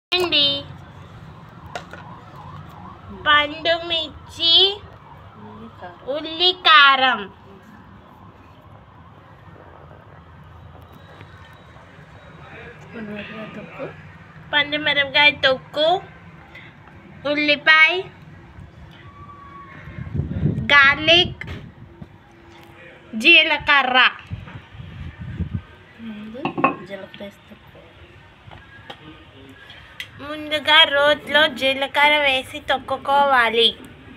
అండి పండు మిర్చి ఉల్లి కారం తొక్కు పండు మిరపకాయ తొక్కు ఉల్లిపాయ గార్లిక్ జీలకర్ర ముందు జీలకర్ర వేసి తొక్కు ముందుగా రోట్లో జీలకర్ర వేసి తొక్కుకోవాలి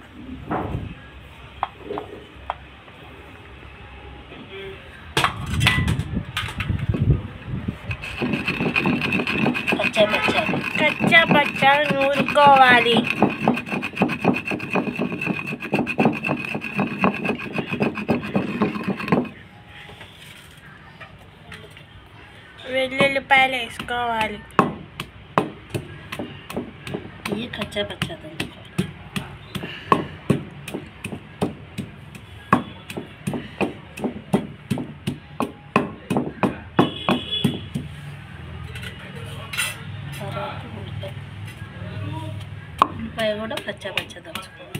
పచ్చా పచ్చా కచ్చా పచ్చా నూరుకోవాలి వెల్లుల్లిపాయలు వేసుకోవాలి ఇవి కచ్చా పచ్చా దంచుకోవాలి తర్వాత ఉల్లిపాయ ఉల్లిపాయ కూడా పచ్చా పచ్చా దంచుకోవాలి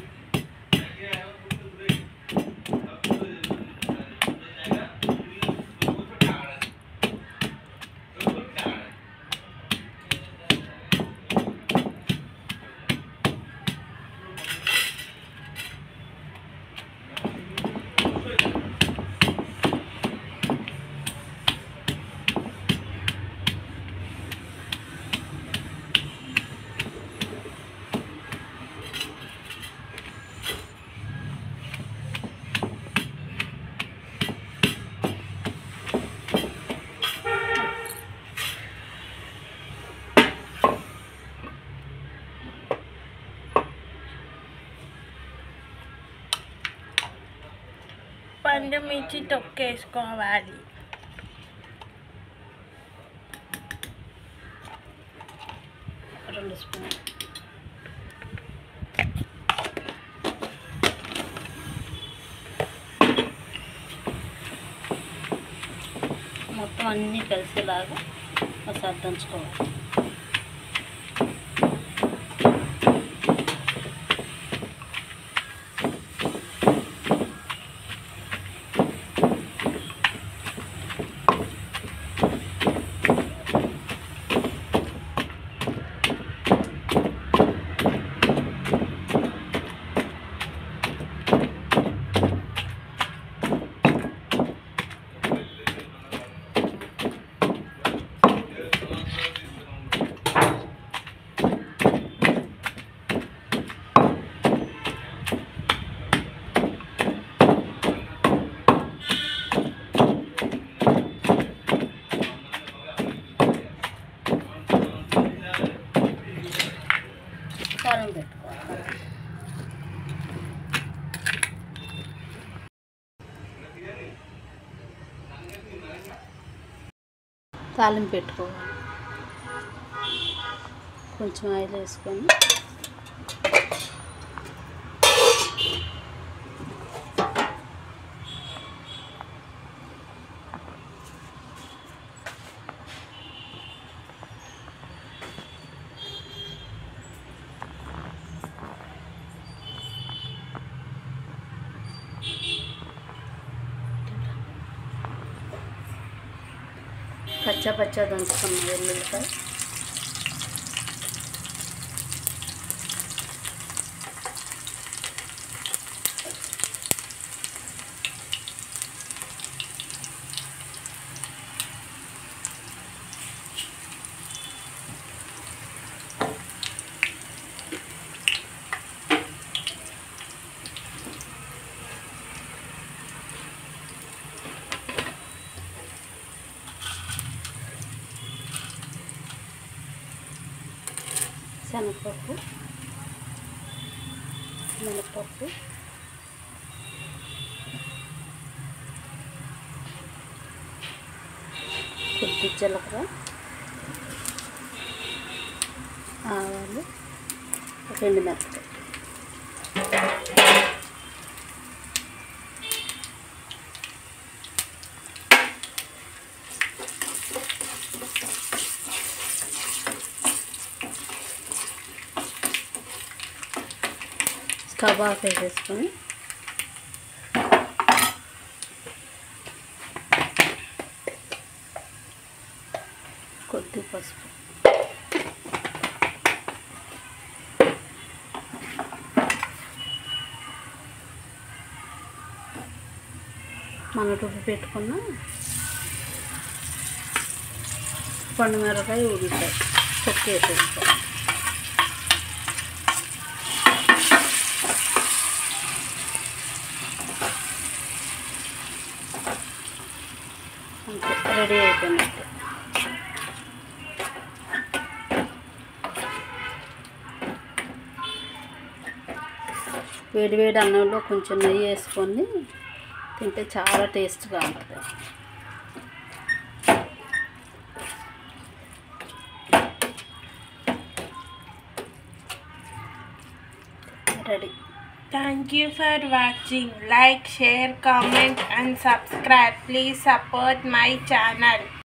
పండు మిర్చి తొక్కేసుకోవాలి రెండు స్పూన్ మొత్తం అన్నీ కలిసేలాగా ఒకసారి దంచుకోవాలి కారం పెట్టుకోవాలి తాలింపు పెట్టుకోవాలి కొంచెం ఆయిల్ వేసుకొని పచ్చా పచ్చా దంచుకున్న వెల్లుల్లిపాయ శనగపప్పు మినపప్పు కొద్ది జీలకర్ర ఆవాలు రెండు మిరపకాయ కబాబ్ వేసేసుకొని కొద్ది పసుపు మన రుబ్బి పెట్టుకున్న పండు మిరపకాయ ఉల్లిపాయ తొక్కేసేసుకోవాలి అంతే రెడీ అయిపోయినట్టు వేడి వేడి అన్నంలో కొంచెం నెయ్యి వేసుకొని తింటే చాలా టేస్ట్గా ఉంటుంది ready Thank you for watching. Like, share, comment and subscribe. Please support my channel.